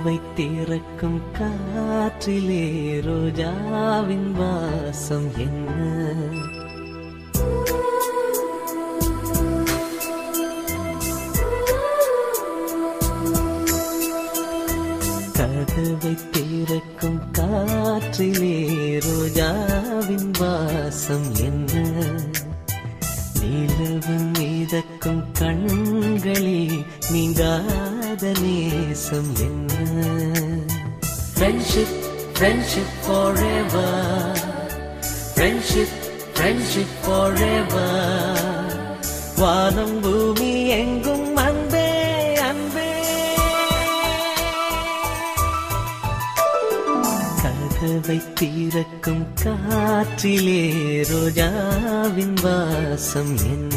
கதவை திறக்கும் காற்றிலே ரோஜாவின் வாசம் என்ன கதவை திறக்கும் காற்றிலே ரோஜாவின் வாசம் என்ன நிலவு மீதக்கும் கண்களில் நீங்காத நேசம் என்ன friendship friendship forever friendship friendship forever வானம் பூமி எங்கும் அன்பே அன்பே கதவை திறக்கும் காற்றிலே ரோஜாவின் வாசம் என்ன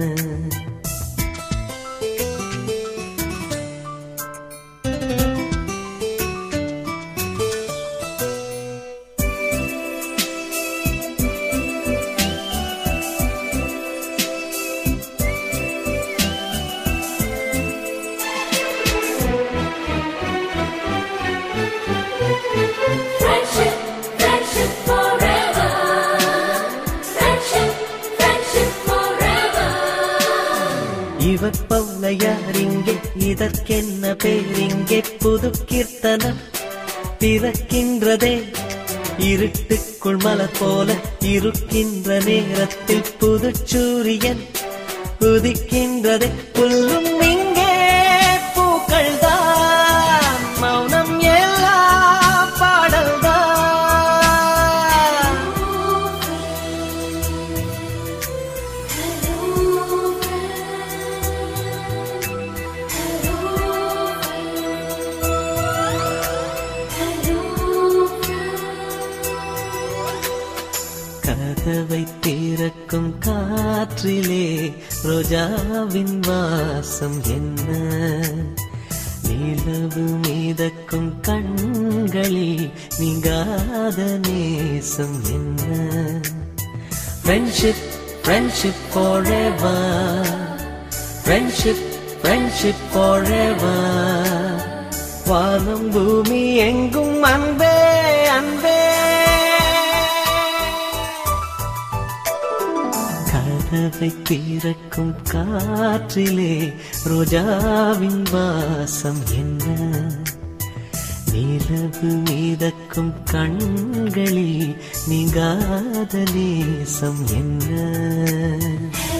Friendship, friendship forever. Friendship, friendship forever. இவர் போல யாரிங்கே இதற்கென்ன பேரிங்கே புது கீர்த்தனம் பிறக்கின்றதே இருட்டுக்குள் மலர் போல இருக்கின்ற நேரத்தில் புது சூரியன் உதிக்கின்றதே புல்லும் இங்கே பூக்கள் தான் மௌனம் எல்லாம் பாடல்தான் கதவை திறக்கும் காற்றிலே ரோஜாவின் வாசம் என்ன நிலவு மீதக்கும் கண்களில் நீங்காத நேசம் என்ன friendship friendship forever friendship friendship forever வானம் பூமி எங்கும் அன்பே அன்பே கதவை திறக்கும் காற்றிலே ரோஜாவின் வாசம் என்ன நிலவு மீதக்கும் கண்களில் நீங்காத நேசம் என்ன